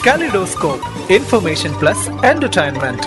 Kaleidoscope, information plus entertainment.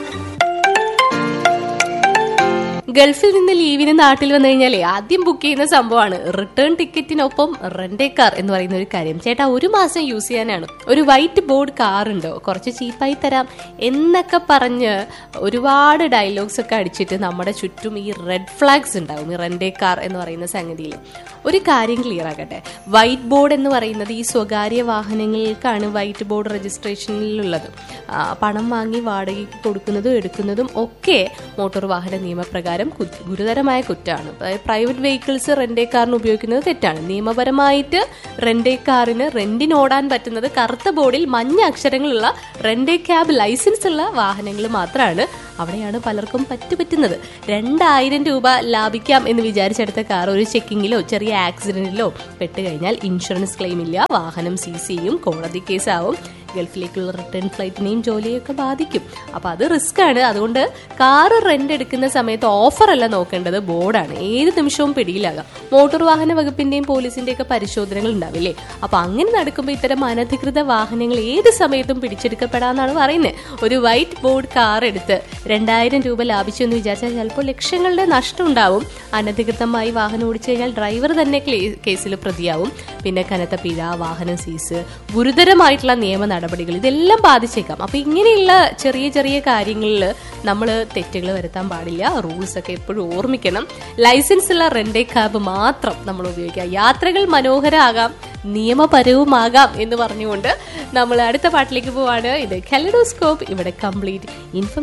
ഗൾഫിൽ നിന്ന് ലീവിന് നാട്ടിൽ വന്നു കഴിഞ്ഞാലേ ആദ്യം ബുക്ക് ചെയ്യുന്ന സംഭവമാണ് റിട്ടേൺ ടിക്കറ്റിനൊപ്പം റെന്റേ കാർ എന്ന് പറയുന്ന ഒരു കാര്യം ചേട്ടാ ഒരു മാസം യൂസ് ചെയ്യാനാണ് ഒരു വൈറ്റ് ബോർഡ് കാർ ഉണ്ടോ കുറച്ച് ചീപ്പായി തരാം എന്നൊക്കെ പറഞ്ഞ് ഒരുപാട് ഡയലോഗ്സ് ഒക്കെ അടിച്ചിട്ട് നമ്മുടെ ചുറ്റും ഈ റെഡ് ഫ്ലാഗ്സ് ഉണ്ടാവും ഈ റെന്റേ കാർ എന്ന് പറയുന്ന സംഗതിയിൽ ഒരു കാര്യം ക്ലിയർ ആക്കട്ടെ വൈറ്റ് ബോർഡ് എന്ന് പറയുന്നത് ഈ സ്വകാര്യ വാഹനങ്ങൾക്കാണ് വൈറ്റ് ബോർഡ് രജിസ്ട്രേഷനിലുള്ളത് ആ, പണം വാങ്ങി വാടകയ്ക്ക് കൊടുക്കുന്നതും എടുക്കുന്നതും ഒക്കെ മോട്ടോർ വാഹന നിയമപ്രകാരം കു- ഗുരുതരമായ കുറ്റമാണ് അതായത് പ്രൈവറ്റ് വെഹിക്കിൾസ് റെന്റേ കാറിന് ഉപയോഗിക്കുന്നത് തെറ്റാണ് നിയമപരമായിട്ട് റെന്റേ കാറിന് റെന്റിന് ഓടാൻ പറ്റുന്നത് കറുത്ത ബോർഡിൽ മഞ്ഞ അക്ഷരങ്ങളുള്ള റെന്റേ ക്യാബ് ലൈസൻസ് ഉള്ള വാഹനങ്ങൾ മാത്രമാണ് അവിടെയാണ് പലർക്കും പറ്റുപറ്റുന്നത് രണ്ടായിരം രൂപ ലാഭിക്കാം എന്ന് വിചാരിച്ചെടുത്ത കാർ ഒരു ചെക്കിങ്ങിലോ ചെറിയ ആക്സിഡന്റിലോ പെട്ട് കഴിഞ്ഞാൽ ഇൻഷുറൻസ് ക്ലെയിം ഇല്ല വാഹനം സീസ് ചെയ്യും കോടതി കേസാവും ഗൾഫിലേക്കുള്ള റിട്ടേൺ ഫ്ലൈറ്റിനെയും ജോലിയൊക്കെ ബാധിക്കും അപ്പൊ അത് റിസ്ക് ആണ് അതുകൊണ്ട് കാറ് റെന്റ് എടുക്കുന്ന സമയത്ത് ഓഫർ അല്ല നോക്കേണ്ടത് ബോർഡാണ് ഏത് നിമിഷവും പിടിയിലാകാം മോട്ടോർ വാഹന വകുപ്പിന്റെയും പോലീസിന്റെയും ഒക്കെ പരിശോധനകൾ ഉണ്ടാവില്ലേ അപ്പൊ അങ്ങനെ നടക്കുമ്പോൾ ഇത്തരം അനധികൃത വാഹനങ്ങൾ ഏത് സമയത്തും പിടിച്ചെടുക്കപ്പെടാന്നാണ് പറയുന്നത് ഒരു വൈറ്റ് ബോർഡ് കാർ എടുത്ത് രണ്ടായിരം രൂപ ലാഭിച്ചു എന്ന് വിചാരിച്ചാൽ ചിലപ്പോൾ ലക്ഷങ്ങളുടെ നഷ്ടം ഉണ്ടാവും അനധികൃതമായി വാഹനം ഓടിച്ചു കഴിഞ്ഞാൽ ഡ്രൈവർ തന്നെ ക്ലേ- കേസിൽ പ്രതിയാവും പിന്നെ കനത്ത പിഴ വാഹനം സീസ് ഗുരുതരമായിട്ടുള്ള നിയമ നടപടികൾ ഇതെല്ലാം ബാധിച്ചേക്കാം അപ്പൊ ഇങ്ങനെയുള്ള ചെറിയ ചെറിയ കാര്യങ്ങളിൽ നമ്മൾ തെറ്റുകൾ വരുത്താൻ പാടില്ല റൂൾസ് ഒക്കെ എപ്പോഴും ഓർമ്മിക്കണം ലൈസൻസ് ഉള്ള റെന്റേ കാബ് മാത്രം നമ്മൾ ഉപയോഗിക്കുക യാത്രകൾ മനോഹരമാകാം നിയമപരവുമാകാം എന്ന് പറഞ്ഞുകൊണ്ട് നമ്മൾ അടുത്ത പാട്ടിലേക്ക് പോവാണ് ഇത് കെലഡോസ്കോപ്പ് ഇവിടെ കംപ്ലീറ്റ് ഇൻഫർമേഷൻ